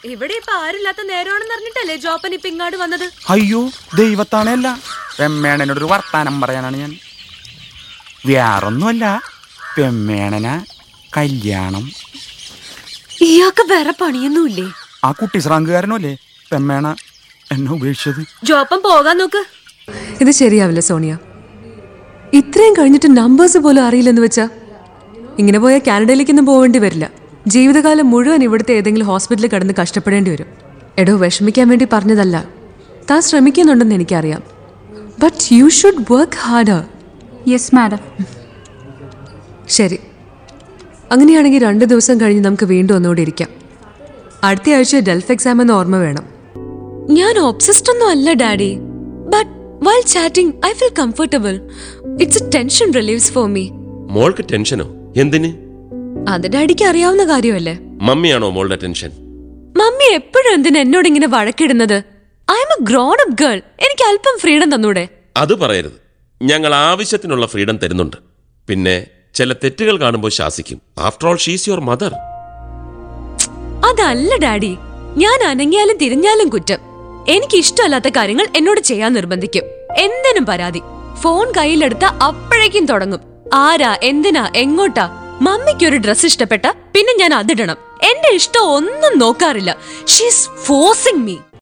ഇവിടെ ഇപ്പൊ ആരില്ലാത്ത നേരമാണെന്ന് അറിഞ്ഞിട്ടല്ലേ ജോപ്പൻ ഇപ്പൊ ഇങ്ങാട് വന്നത് അയ്യോ ദൈവത്താണല്ല പെമ്മേണനോടൊരു വർത്താനം പറയാനാണ് ഞാൻ വേറൊന്നുമല്ല പെമ്മേണന കല്യാണം ഇയാൾക്ക് വേറെ പണിയൊന്നുമില്ലേ ആ കുട്ടി ശ്രാങ്കുകാരനല്ലേ പെമ്മേണ എന്നെ ഉപേക്ഷിച്ചത് ജോപ്പൻ പോകാൻ നോക്ക് ഇത് ശരിയാവില്ല സോണിയ ഇത്രയും കഴിഞ്ഞിട്ട് നമ്പേഴ്സ് പോലും അറിയില്ലെന്ന് വെച്ചാ ഇങ്ങനെ പോയാൽ കാനഡയിലേക്കൊന്നും പോവേണ്ടി വരില്ല ജീവിതകാലം മുഴുവൻ ഇവിടുത്തെ ഏതെങ്കിലും ഹോസ്പിറ്റലിൽ കിടന്ന് കഷ്ടപ്പെടേണ്ടി വരും എടോ വിഷമിക്കാൻ വേണ്ടി പറഞ്ഞതല്ല താൻ ശ്രമിക്കുന്നുണ്ടെന്ന് എനിക്കറിയാം but you should work harder yes madam ശരി അങ്ങനെയാണെങ്കിൽ രണ്ട് ദിവസം കഴിഞ്ഞ് നമുക്ക് വീണ്ടും ഒന്നുകൂടി ഇരിക്കാം അടുത്ത ആഴ്ച ഡെൽഫ് എക്സാം എന്ന ഓർമ്മ വേണം ഞാൻ ഒബ്സസ്ഡ് ഒന്നും അല്ല daddy but while chatting I feel comfortable it's a tension relieves for me മോൾക്ക് ടെൻഷനോ എന്തിന് അത് ഡാഡിക്ക് അറിയാവുന്ന കാര്യമല്ലേ മമ്മിയാണോ മോളുടെ ടെൻഷൻ മമ്മി എപ്പോഴും എന്തിനാ എന്നോട് ഇങ്ങനെ വഴക്കിടുന്നത് I'm a grown up girl എനിക്ക് അല്പം ഫ്രീഡം തന്നൂടെ അത് പറയരുത് ഞങ്ങൾ ആവശ്യത്തിനുള്ള ഫ്രീഡം തരുന്നുണ്ട് പിന്നെ ചില തെറ്റുകൾ കാണുമ്പോൾ ശാസിക്കും after all she's your mother അതല്ല ഡാഡി ഞാൻ അനങ്ങിയാലും തിരിഞ്ഞാലും കുറ്റം എനിക്ക് ഇഷ്ടമല്ലാത്ത കാര്യങ്ങൾ എന്നോട് ചെയ്യാൻ നിർബന്ധിക്കും എന്തിനും പരാതി ഫോൺ കയ്യിലെടുത്ത അപ്പോഴേക്കും തുടങ്ങും ആരാ എന്തിനാ എങ്ങോട്ടാ മമ്മിക്ക് ഒരു ഡ്രസ് ഇഷ്ടപ്പെട്ട പിന്നെ ഞാൻ അതിടണം എന്റെ ഇഷ്ടം ഒന്നും നോക്കാറില്ല ഷീസ് ഫോഴ്സിങ് മീ